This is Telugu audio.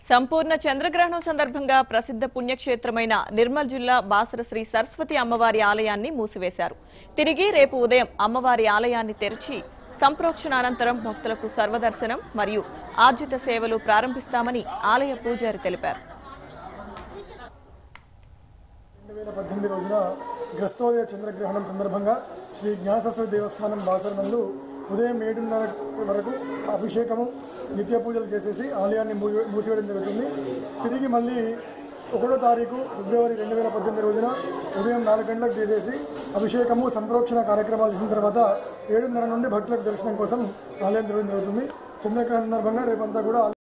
సంపూర్ణ చంద్రగ్రహణం సందర్భంగా ప్రసిద్ధ పుణ్యక్షేత్రమైన నిర్మల్ జిల్లా బాసర శ్రీ సరస్వతి అమ్మవారి ఆలయాన్ని మూసివేశారు తిరిగి రేపు ఉదయం అమ్మవారి ఆలయాన్ని తెరిచి సంప్రోక్షణ అనంతరం భక్తులకు సర్వదర్శనం మరియు ఆర్జిత సేవలు ప్రారంభిస్తామని ఆలయ పూజారి తెలిపారు రెండు వేల పద్దెనిమిది రోజున గ్రస్తోదయ చంద్రగ్రహణం సందర్భంగా శ్రీ జ్ఞానసరస్వతి దేవస్థానం బాసర నందు ఉదయం ఏడున్నర వరకు అభిషేకము నిత్య పూజలు చేసేసి ఆలయాన్ని మూసి- మూసివేయడం జరుగుతుంది తిరిగి మళ్ళీ ఒకటో తారీఖు ఫిబ్రవరి రెండు వేల పద్దెనిమిది రోజున ఉదయం నాలుగు గంటలకు తీసేసి అభిషేకము సంప్రోక్షణ కార్యక్రమాలు చేసిన తర్వాత ఏడున్నర నుండి భక్తులకు దర్శనం కోసం ఆలయం తిరగడం జరుగుతుంది చంద్రగ్రహణం సందర్భంగా రేపంతా కూడా